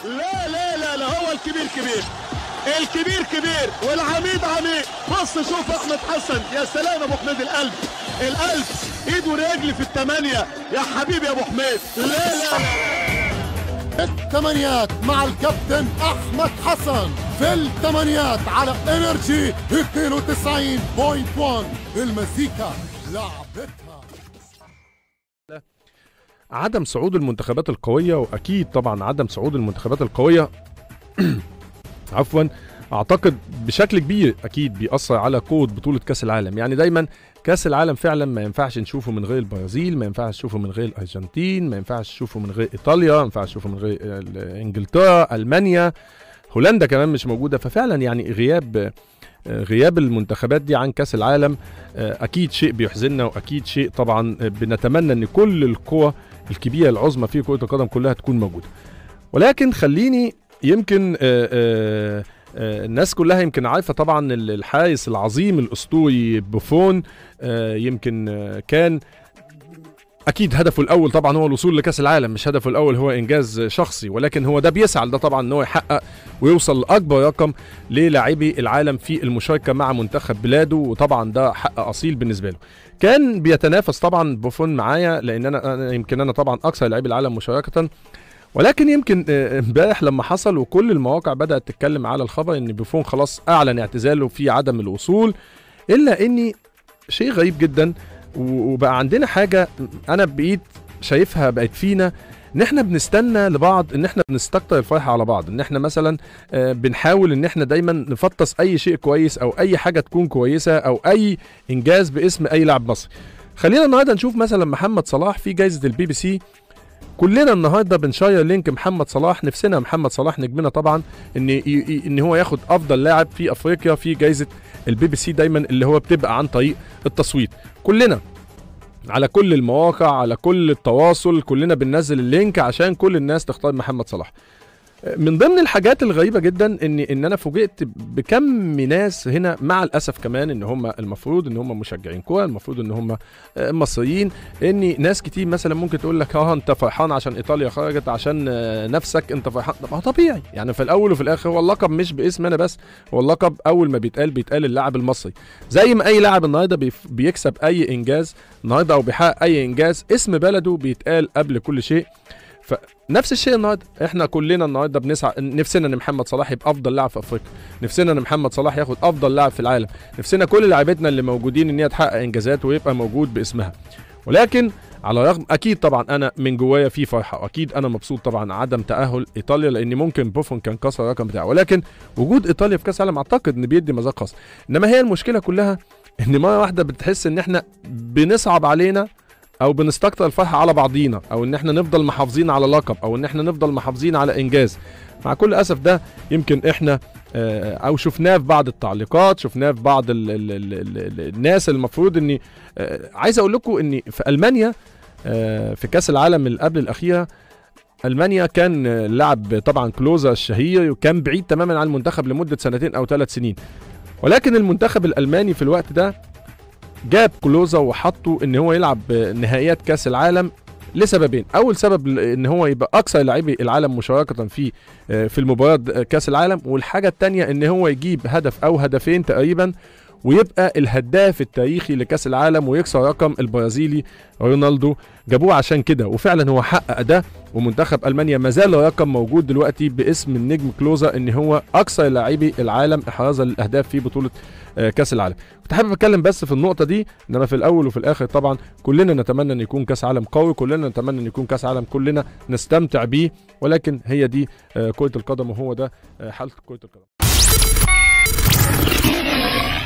لا لا لا لا هو الكبير كبير الكبير كبير والعميد عميد بص شوف احمد حسن يا سلام يا ابو حميد القلب القلب ايد ورجل في الثمانية يا حبيبي يا ابو حميد لا لا لا الثمانيات مع الكابتن احمد حسن في الثمانيات على انرجي 92.1 المزيكا لعبتها عدم صعود المنتخبات القوية وأكيد طبعا عدم صعود المنتخبات القوية عفوا أعتقد بشكل كبير أكيد بيأثر على قوة بطولة كأس العالم يعني دايما كأس العالم فعلا ما ينفعش نشوفه من غير البرازيل ما ينفعش نشوفه من غير الأرجنتين ما ينفعش نشوفه من غير إيطاليا ما ينفعش نشوفه من غير ال- إنجلترا ألمانيا هولندا كمان مش موجودة ففعلا يعني غياب غياب المنتخبات دي عن كأس العالم أكيد شيء بيحزننا وأكيد شيء طبعا بنتمنى أن كل القوى الكبيره العظمى في كره القدم كلها تكون موجوده ولكن خليني يمكن آه، آه، آه، الناس كلها يمكن عارفه طبعا ال- الحارس العظيم الاسطوري بوفون آه، يمكن آه، كان اكيد هدفه الاول طبعا هو الوصول لكاس العالم مش هدفه الاول هو انجاز شخصي ولكن هو ده بيسعى ده طبعا ان هو يحقق ويوصل لاكبر رقم للاعبي العالم في المشاركه مع منتخب بلاده وطبعا ده حق اصيل بالنسبه له كان بيتنافس طبعا بوفون معايا لان انا أنا- يمكن انا طبعا اكثر لاعبي العالم مشاركه ولكن يمكن آه، امبارح لما حصل وكل المواقع بدات تتكلم على الخبر ان بوفون خلاص اعلن اعتزاله في عدم الوصول الا اني شيء غريب جدا و- وبقى عندنا حاجه انا بقيت شايفها بقت فينا ان احنا بنستنى لبعض ان احنا بنستكتر الفرحه على بعض ان احنا مثلا آه، بنحاول ان احنا دايما نفطس اي شيء كويس او اي حاجه تكون كويسه او اي انجاز باسم اي لاعب مصري خلينا النهارده نشوف مثلا محمد صلاح في جائزه البي بي سي كلنا النهارده بنشير لينك محمد صلاح نفسنا محمد صلاح نجمنا طبعا ان ي- ي- ان هو ياخد افضل لاعب في افريقيا في جائزه البي بي سي دايما اللي هو بتبقى عن طريق التصويت كلنا على كل المواقع على كل التواصل كلنا بننزل اللينك عشان كل الناس تختار محمد صلاح من ضمن الحاجات الغريبه جدا ان ان انا فوجئت بكم ناس هنا مع الاسف كمان ان هم المفروض ان هم مشجعين كوره المفروض ان هم آه، مصريين ان ناس كتير مثلا ممكن تقول لك اه انت فرحان عشان ايطاليا خرجت عشان آه، نفسك انت فرحان طب ما هو طبيعي يعني في الاول وفي الاخر هو اللقب مش باسم انا بس هو اللقب اول ما بيتقال بيتقال اللاعب المصري زي ما اي لاعب النهارده بيف- بيكسب اي انجاز النهارده او بيحقق اي انجاز اسم بلده بيتقال قبل كل شيء فنفس الشيء النهارده احنا كلنا النهارده بنسعى نفسنا ان محمد صلاح يبقى افضل لاعب في افريقيا نفسنا ان محمد صلاح ياخد افضل لاعب في العالم نفسنا كل لاعبتنا اللي موجودين ان هي تحقق انجازات ويبقى موجود باسمها ولكن على الرغم اكيد طبعا انا من جوايا في فرحه واكيد انا مبسوط طبعا عدم تاهل ايطاليا لان ممكن بوفون كان كسر الرقم بتاعه ولكن وجود ايطاليا في كاس العالم اعتقد ان بيدي مذاق خاص انما هي المشكله كلها ان مره واحده بتحس ان احنا بنصعب علينا او بنستكتر الفرحه على بعضينا او ان احنا نفضل محافظين على لقب او ان احنا نفضل محافظين على انجاز مع كل اسف ده يمكن احنا آه، او شفناه في بعض التعليقات شفناه في بعض ال ال ال ال ال الناس المفروض اني آه، عايز اقول لكم ان في المانيا آه، في كاس العالم اللي قبل الاخيره المانيا كان آه، لعب طبعا كلوزا الشهير وكان بعيد تماما عن المنتخب لمده سنتين او ثلاث سنين ولكن المنتخب الالماني في الوقت ده جاب كلوزا وحطه ان هو يلعب نهائيات كاس العالم لسببين اول سبب ل- ان هو يبقى اكثر لاعبي العالم مشاركه في آه، في المباراه كاس العالم والحاجه الثانيه ان هو يجيب هدف او هدفين تقريبا ويبقى الهداف التاريخي لكاس العالم ويكسر رقم البرازيلي رونالدو جابوه عشان كده وفعلا هو حقق ده ومنتخب المانيا ما زال رقم موجود دلوقتي باسم النجم كلوزا ان هو اكثر لاعبي العالم احرازا للاهداف في بطوله آه، كاس العالم كنت حابب اتكلم بس في النقطه دي انما في الاول وفي الاخر طبعا كلنا نتمنى ان يكون كاس عالم قوي كلنا نتمنى ان يكون كاس عالم كلنا نستمتع بيه ولكن هي دي آه، كره القدم وهو ده آه، حاله كره القدم